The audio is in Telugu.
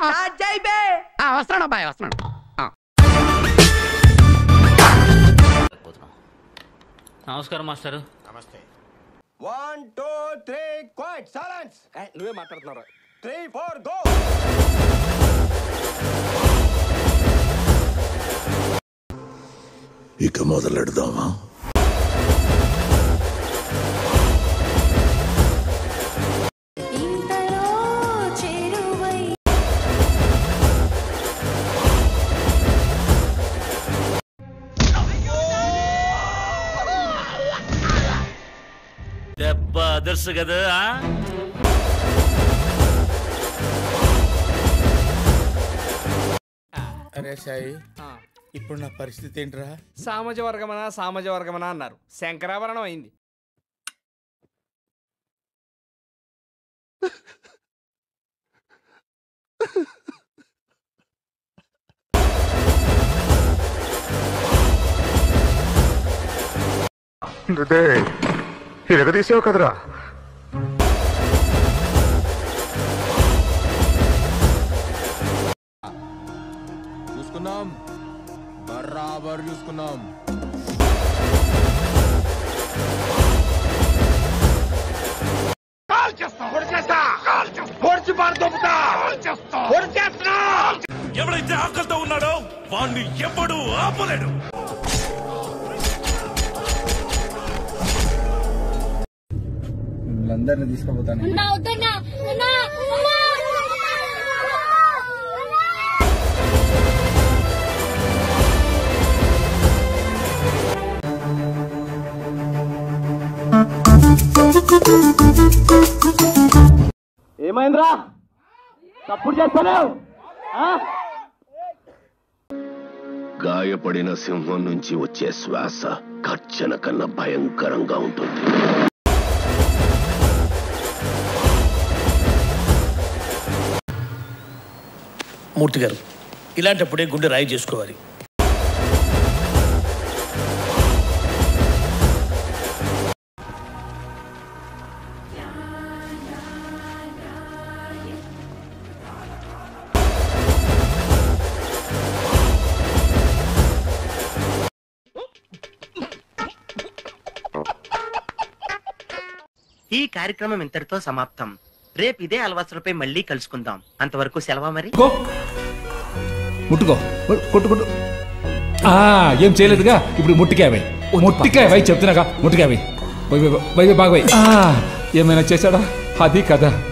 ఆ, వస్తున్నాను అబ్బాయి వస్తున్నాను ఆ. నమస్కారం master one two three quiet silence నువ్వే మాట్లాడుతున్నావు త్రీ ఫోర్ గో ఇక మొదలెడదామా ఇంతలో చేరువై దెబ్బ అదర్సు కదా ఆ? అరే సాయి ఇప్పుడు నా పరిస్థితి ఏంట్రా సామాజ వర్గమనా సామాజ వర్గమనా అన్నారు శంకరాభరణం అయింది ఇరగదీసావు కదరా చూసుకున్నాం బరాబర్ చూసుకున్నాం ఎవడైతే ఆకలితో ఉన్నాడో వాణ్ణి ఎవ్వడు ఆపలేడు వీళ్ళందరినీ తీసుకుపోతాను నా వద్దన్నా అన్నా అమ్మా ఏమైందిరా తప్పుడు చేస్తాను గాయపడిన సింహం నుంచి వచ్చే శ్వాస కర్చన కన్నా భయంకరంగా ఉంటుంది మూర్తి గారు ఇలాంటప్పుడే గుండె రాయి చేసుకోవాలి ఈ కార్యక్రమం ఇంతటితో సమాప్తం రేపు ఇదే అలవాసులపై మళ్ళీ కలుసుకుందాం అంతవరకు సెలవా మరి ముట్టుకో కొట్టు కొట్టు ఆ, ఏం చేయలేదుగా ఇప్పుడు ముట్టికాయ ముట్టికాయ వై చెప్తున్నాగా ముట్టికాయ వై బాగా వై ఏమైనా చేశాడా అది కదా